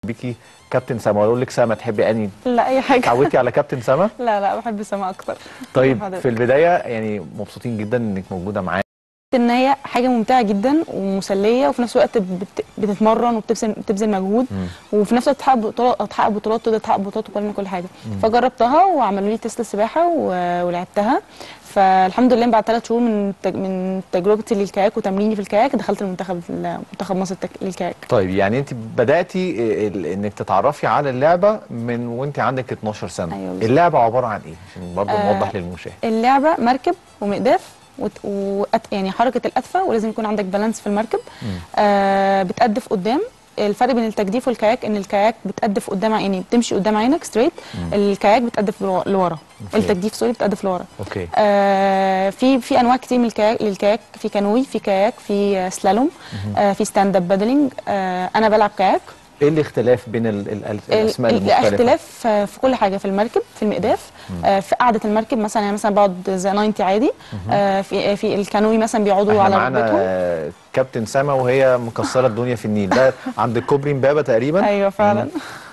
بيكي كابتن سما اقول لك سما تحبي اني لا اي حاجه اتعودتي على كابتن سما لا لا بحب سما اكتر طيب حضرتك. في البدايه يعني مبسوطين جدا انك موجوده معانا ان هي حاجه ممتعه جدا ومسليه وفي نفس الوقت بت- بتتمرن وبتبذل بتبذل مجهود وفي نفس الوقت تحقق بطولات تحقق بطولات تقدر تحقق بطولات وكل كل حاجه فجربتها وعملوا لي تيست السباحه و- ولعبتها فالحمد لله بعد ثلاث شهور من تج- من تجربتي للكاياك وتمريني في الكاياك دخلت المنتخب منتخب مصر التك- للكاياك طيب يعني انت بداتي ال- انك تتعرفي على اللعبه من وانت عندك 12 سنه أيوة بالظبط. اللعبه عباره عن ايه عشان برضه آه، نوضح للمشاهد اللعبه مركب ومقداف وت- وأت... يعني حركه الادفه ولازم يكون عندك بالانس في المركب آه بتقدف قدام الفرق بين التجديف والكاياك ان الكاياك بتقدف قدام ع- يعني بتمشي قدام عينك ستريت الكاياك بتقدف لو- لورا أوكي. التجديف سوري بتقدف لورا اوكي آه في في انواع كتير من الكاياك للكاياك في كانوي في كاياك في آه، سلالوم آه في ستاند اب بادلينج آه انا بلعب كاياك ايه الاختلاف بين ال ال ال الاسماء ال- المختلفه الاختلاف آه، في كل حاجه في المركب في المقداف آه، في قعده المركب مثلا يعني مثلا بقعد زي 90 عادي آه، في في الكانوي مثلا بيقعدوا احنا على معانا ركبتهم آه، كابتن سما وهي مكسره الدنيا في النيل ده عند كوبري امبابه تقريبا ايوه فعلا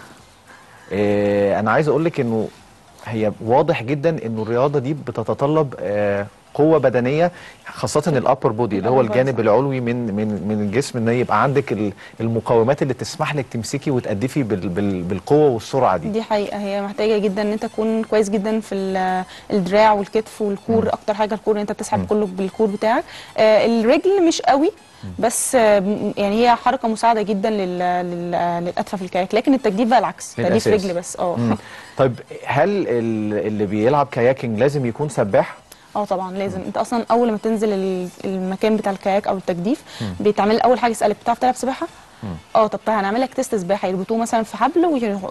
آه، انا عايز اقول لك انه هي واضح جدا انه الرياضه دي بتتطلب آه، قوه بدنيه خاصه الابر بودي اللي هو الأبر الجانب صح. العلوي من من من الجسم ان يبقى عندك ال- المقومات اللي تسمح لك تمسكي وتأدفي بال- بال- بالقوه والسرعه دي دي حقيقه هي محتاجه جدا ان انت تكون كويس جدا في ال- الدراع والكتف والكور اكتر حاجه الكور ان انت بتسحب كله بالكور بتاعك آه، الرجل مش قوي بس آه، م- يعني هي حركه مساعده جدا لل- لل- للادفه في الكاياك لكن التجديف بقى العكس تجديف الأساس. رجل بس اه مم. طيب هل ال- اللي بيلعب كاياكينج لازم يكون سباح اه طبعا لازم انت اصلا اول ما تنزل ال- المكان بتاع الكاياك او التجديف بيتعمل اول حاجه يسالك بتعرف تلعب سباحه اه طب تعالى هنعمل لك تيست سباحه يربطوه مثلا في حبل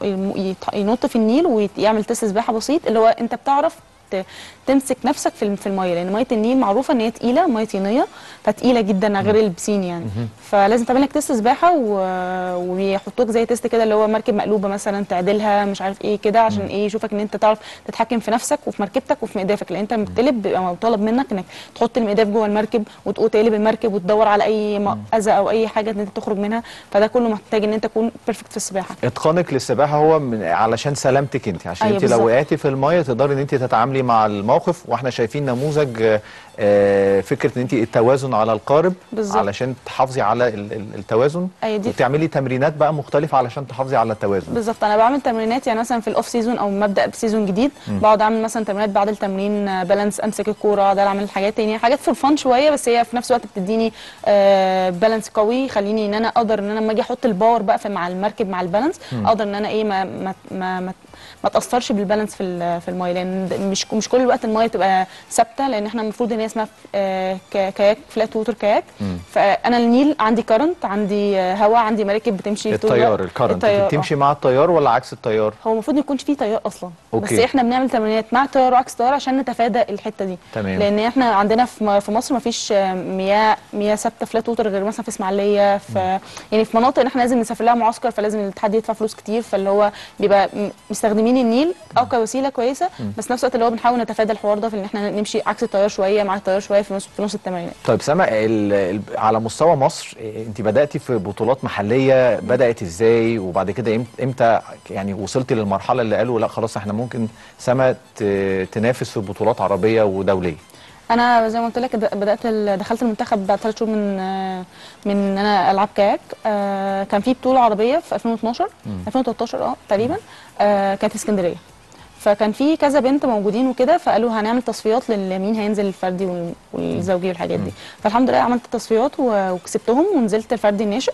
وينط في النيل ويعمل تيست سباحه بسيط اللي هو انت بتعرف ت- تمسك نفسك في الم- في الميه لان ميه النيل معروفه ان هي تقيله ميه طينيه فتقيله جدا غير البسين يعني فلازم تعمل لك تيست سباحه و- ويحطوك زي تيست كده اللي هو مركب مقلوبه مثلا تعدلها مش عارف ايه كده عشان ايه يشوفك ان انت تعرف تتحكم في نفسك وفي مركبتك وفي مقدافك لان انت لما بتقلب بيبقى مطالب منك انك تحط المقداف جوه المركب وتقوم تقلب المركب وتدور على اي م- اذى او اي حاجه ان انت تخرج منها فده كله محتاج ان انت تكون بيرفكت في السباحه اتقانك للسباحه هو من علشان سلامتك انت عشان أيوة انت لو بالظبط. وقعتي في الميه تقدري ان انت تتعاملي مع الموقف واحنا شايفين نموذج آه، آه، فكره ان انت التوازن على القارب بالظبط. علشان تحافظي على ال- ال- التوازن أيوة دي وتعملي تمرينات بقى مختلفه علشان تحافظي على التوازن بالظبط انا بعمل تمرينات يعني مثلا في الاوف سيزون او مبدا بسيزون جديد بقعد اعمل مثلا تمرينات بعد التمرين آه، بالانس امسك الكوره اقعد اعمل حاجات تانية حاجات فور فان شويه بس هي في نفس الوقت بتديني آه بالانس قوي يخليني ان انا اقدر ان انا لما اجي احط الباور بقى في مع المركب مع البالانس اقدر ان انا ايه ما ما ما, ما ما تاثرش بالبالانس في ال- في المايه لان ده مش مش كل الوقت المايه تبقى ثابته لان احنا المفروض ان هي اسمها آه، ك- كاياك فلات ووتر كاياك فانا النيل عندي كرنت عندي آه، هواء عندي مراكب بتمشي طول التيار الوقت. الكرنت التيار، آه. بتمشي مع التيار ولا عكس التيار هو المفروض ما يكونش فيه تيار اصلا أوكي. بس احنا بنعمل تمرينات مع التيار وعكس التيار عشان نتفادى الحته دي تمام. لان احنا عندنا في م- في مصر ما فيش مياه مياه ثابته فلات ووتر غير مثلا في اسماعيليه في يعني في مناطق ان احنا لازم نسافر لها معسكر فلازم الاتحاد يدفع فلوس كتير فاللي هو بيبقى م- مستخدمين النيل اه كوسيله كويسه بس في نفس الوقت اللي هو بنحاول نتفادى الحوار ده في ان احنا نمشي عكس التيار شويه مع التيار شويه في نص في نص التمرينات طيب سما ال- ال- على مستوى مصر إيه، انت بداتي في بطولات محليه بدات ازاي وبعد كده إم- امتى يعني وصلتي للمرحله اللي قالوا لا خلاص احنا ممكن سما ت- تنافس في بطولات عربيه ودوليه انا زي ما قلت لك د- بدات ال- دخلت المنتخب بعد ثلاث شهور من آه، من ان انا العب كاياك آه، كان في بطوله عربيه في 2012 2013 اه تقريبا آه، كانت في اسكندريه فكان في كذا بنت موجودين وكده فقالوا هنعمل تصفيات لمين هينزل الفردي وال- والزوجي والحاجات دي فالحمد لله عملت تصفيات و- وكسبتهم ونزلت الفردي الناشئ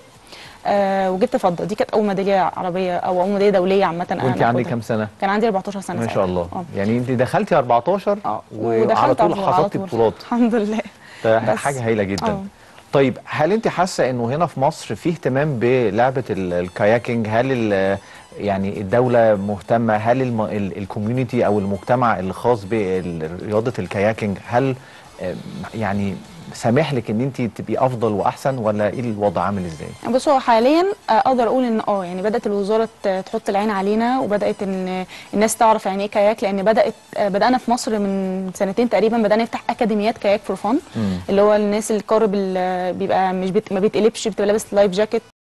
آه، وجبت فضه دي كانت اول ميداليه عربيه او اول ميداليه دوليه عامه انا وانت عندك باخدها. كام سنه كان عندي 14 سنه ما ساعتها. شاء الله اه يعني انت دخلتي 14 اه وعلى ودخلت طول على على حصدتي طول. بطولات الحمد لله ده بس. حاجه هايله جدا اه. طيب هل انت حاسه انه هنا في مصر في اهتمام بلعبه ال- الكاياكينج هل ال- يعني الدوله مهتمه هل الم- ال- الكوميونتي او المجتمع اللي خاص برياضه الكاياكينج هل آه، يعني سامح لك ان انت تبقي افضل واحسن ولا ايه الوضع عامل ازاي بص هو حاليا آه، اقدر اقول ان اه يعني بدات الوزاره ت- تحط العين علينا وبدات ان الناس تعرف يعني ايه كاياك لان بدات آه، بدانا في مصر من سنتين تقريبا بدانا نفتح اكاديميات كاياك فور فن مم. اللي هو الناس اللي قارب ال- بيبقى مش بت... ما بيتقلبش بتبقى لابس لايف جاكيت